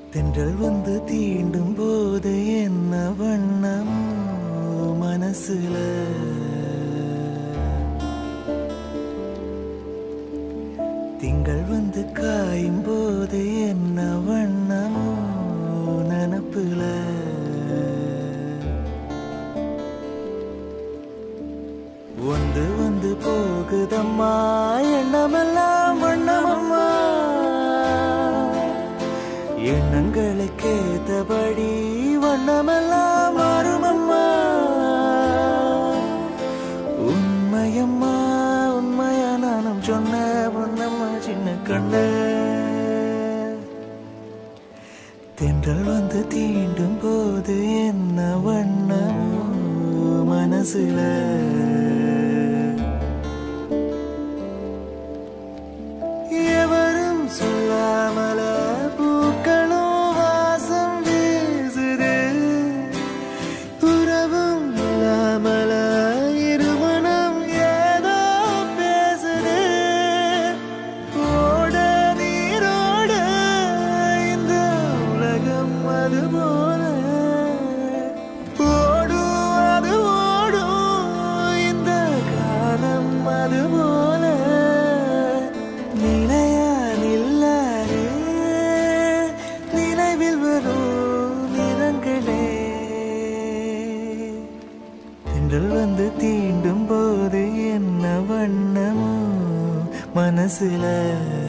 தென்றல் வந்து தீண்டும் போது என்ன வண்ணமோ மனசுல திங்கள் வந்து காயும் போது என்ன வண்ணமோ நனப்புல வந்து வந்து போகுதம்மா எண்ணமெல்லாம் வண்ணமம்மா எண்ணங்களுக்கு ஏத்தபடி வண்ணமெல்லாம் மாறுமம்மா உண்மையம்மா உண்மையா நானும் சொன்ன பொன்னம்மா சின்ன கண்ண தென்றல் வந்து தீண்டும் போது என்ன வண்ணமோ மனசுல எவரும் சொல்லாமல பூக்களும் வாசம் வீசுது உறவும் இல்லாமல இருமணம் ஏதோ பேசுது ஓட நீரோட இந்த உலகம் அது போல ஓடும் அது ஓடும் இந்த காலம் அது போல நிலையா நில்லாரே நினைவில் வரும் நிறங்களே தென்றல் வந்து தீண்டும் போது என்ன வண்ணமோ மனசுல